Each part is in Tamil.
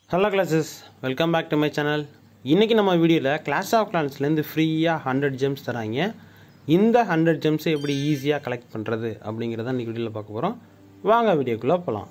hello clashers welcome back to my channel இன்றைக்கி நம்ம வீடியோவில் கிளாஸ் ஆஃப் கிளான்ஸ்லேருந்து ஃப்ரீயாக ஹண்ட்ரட் ஜெம்ஸ் தராங்க இந்த ஹண்ட்ரட் ஜெம்ஸை எப்படி ஈஸியாக கலெக்ட் பண்ணுறது அப்படிங்கிறத இன்றைக்கி வீடியோவில் பார்க்க போகிறோம் வாங்க வீடியோக்குள்ளே போகலாம்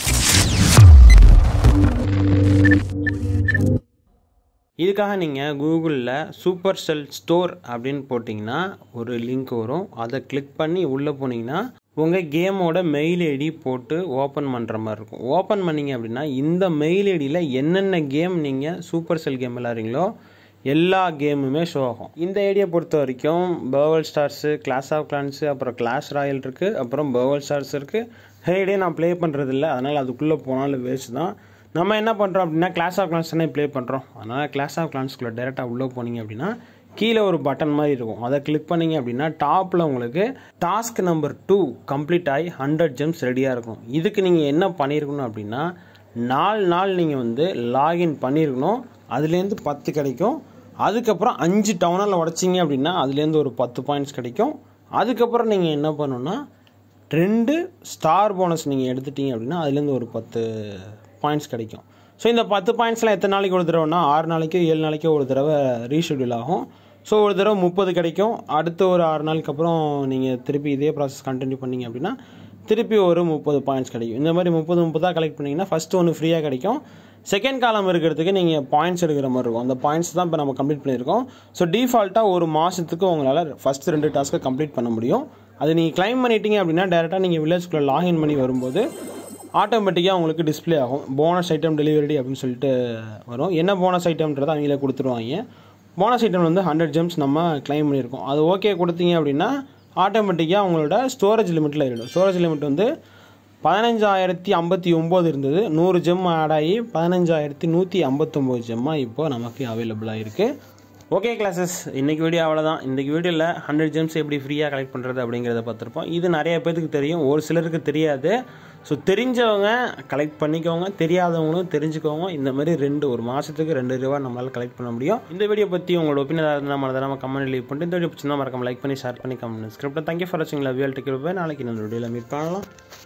இதுக்காக நீங்கள் கூகுளில் சூப்பர் செல் ஸ்டோர் அப்படின்னு போட்டிங்கன்னா ஒரு லிங்க் வரும் அதை கிளிக் பண்ணி உள்ளே போனீங்கன்னா உங்கள் கேமோட மெயில் ஐடி போட்டு ஓப்பன் பண்ணுற மாதிரி இருக்கும் ஓப்பன் பண்ணிங்க அப்படின்னா இந்த மெயில் ஐடியில் என்னென்ன கேம் நீங்கள் சூப்பர் செல் கேம் விளாட்றீங்களோ எல்லா கேமுமே ஷோ ஆகும் இந்த ஐடியா பொறுத்த வரைக்கும் Brawl Stars Clash of Clans அப்புறம் கிளாஸ் ராயல் இருக்குது அப்புறம் பர்வல் ஸ்டார்ஸ் இருக்குது ஹேடே நான் ப்ளே பண்ணுறது இல்லை அதனால் அதுக்குள்ளே போனாலும் வேஸ்ட் தான் நம்ம என்ன பண்ணுறோம் அப்படின்னா கிளாஸ் ஆஃப் கிளான்ஸ் தானே ப்ளே பண்ணுறோம் அதனால் கிளாஸ் ஆஃப் கிளான்ஸ்குள்ளே டேரெக்டாக உள்ளே போனீங்க அப்படின்னா கீழே ஒரு பட்டன் மாதிரி இருக்கும் அதை கிளிக் பண்ணீங்க அப்படின்னா டாப்பில் உங்களுக்கு டாஸ்க் நம்பர் டூ கம்ப்ளீட் ஆகி ஹண்ட்ரட் ஜெம்ஸ் ரெடியாக இருக்கும் இதுக்கு நீங்கள் என்ன பண்ணியிருக்கணும் அப்படின்னா நாலு நாள் நீங்கள் வந்து லாகின் பண்ணியிருக்கணும் அதுலேருந்து பத்து கிடைக்கும் அதுக்கப்புறம் அஞ்சு டவுனில் உடச்சிங்க அப்படின்னா அதுலேருந்து ஒரு பத்து பாயிண்ட்ஸ் கிடைக்கும் அதுக்கப்புறம் நீங்கள் என்ன பண்ணணும்னா ரெண்டு ஸ்டார் போனஸ் நீங்கள் எடுத்துட்டீங்க அப்படின்னா அதுலேருந்து ஒரு பத்து பாயிண்ட்ஸ் கிடைக்கும் ஸோ இந்த பத்து பாயிண்ட்ஸ்லாம் எத்தனை நாளைக்கு ஒரு தடவைனா ஆறு நாளைக்கோ ஏழு நாளைக்கோ ஒரு தடவை ரீஷெடியூல் ஆகும் ஸோ ஒரு தடவை முப்பது கிடைக்கும் அடுத்த ஒரு ஆறு நாளுக்கு அப்புறம் நீங்கள் திருப்பி இதே ப்ராசஸ் கண்டினியூ பண்ணீங்க அப்படின்னா திருப்பி ஒரு முப்பது பாயிண்ட்ஸ் கிடைக்கும் இந்த மாதிரி முப்பது முப்பதாக கலெக்ட் பண்ணிங்கன்னா ஃபஸ்ட்டு ஒன்று ஃப்ரீயாக கிடைக்கும் செகண்ட் காலம் இருக்கிறதுக்கு நீங்கள் பாயிண்ட்ஸ் எடுக்கிற மாதிரி இருக்கும் அந்த பாயிண்ட்ஸ் தான் இப்போ நம்ம கம்ப்ளீட் பண்ணியிருக்கோம் ஸோ டிஃபால்ட்டாக ஒரு மாதத்துக்கு உங்களால் ஃபஸ்ட்டு ரெண்டு டாஸ்க்கை கம்ப்ளீட் பண்ண முடியும் அது நீங்கள் கிளைம் பண்ணிட்டீங்க அப்படின்னா டேரெக்டாக நீங்கள் வில்லேஜ்குள்ளே லாகின் பண்ணி வரும்போது ஆட்டோமேட்டிக்காக உங்களுக்கு டிஸ்பிளே ஆகும் போனஸ் ஐட்டம் டெலிவரி அப்படின்னு சொல்லிட்டு வரும் என்ன போனஸ் ஐட்டம்ன்றதை அவங்களே கொடுத்துருவாங்க போனஸ் ஐட்டம் வந்து ஹண்ட்ரட் ஜெம்ஸ் நம்ம கிளைம் பண்ணியிருக்கோம் அது ஓகே கொடுத்தீங்க அப்படின்னா ஆட்டோமேட்டிக்காக உங்களோட ஸ்டோரேஜ் லிமிட்டில் ஏறிடும் ஸ்டோரேஜ் லிமிட் வந்து பதினஞ்சாயிரத்தி ஐம்பத்தி ஒம்பது இருந்தது நூறு ஜெம் ஆட் ஆகி பதினஞ்சாயிரத்தி நூற்றி ஐம்பத்தொம்போது ஜெம்மாக இப்போ நமக்கு அவைலபிளாக இருக்குது ஓகே கிளாஸஸ் இன்றைக்கி வீடியோ அவ்வளோதான் இன்றைக்கி வீடியோவில் ஹண்ட்ரட் ஜெம்ஸ் எப்படி ஃப்ரீயாக கலெக்ட் பண்ணுறது அப்படிங்கிறத பார்த்துருப்போம் இது நிறைய பேருக்கு தெரியும் ஒரு சிலருக்கு தெரியாது ஸோ தெரிஞ்சவங்க கலெக்ட் பண்ணிக்கோங்க தெரியாதவங்களும் தெரிஞ்சுக்கோங்க இந்த மாதிரி ரெண்டு ஒரு மாதத்துக்கு ரெண்டு ரூபா நம்மளால் கலெக்ட் பண்ண முடியும் இந்த வீடியோ பற்றி உங்களோட ஒப்பீனியன் இருந்தால் மறந்துடாம கமெண்ட் லீவ் பண்ணிட்டு இந்த வீடியோ பிடிச்சிருந்தா மறக்காம லைக் பண்ணி ஷேர் பண்ணி கமெண்ட் ஸ்கிரிப்ட் தேங்க்யூ ஃபார் வாட்சிங் லவ் யூ டேக் நாளைக்கு இந்த வீடியோவில் மீட் பண்ணலாம்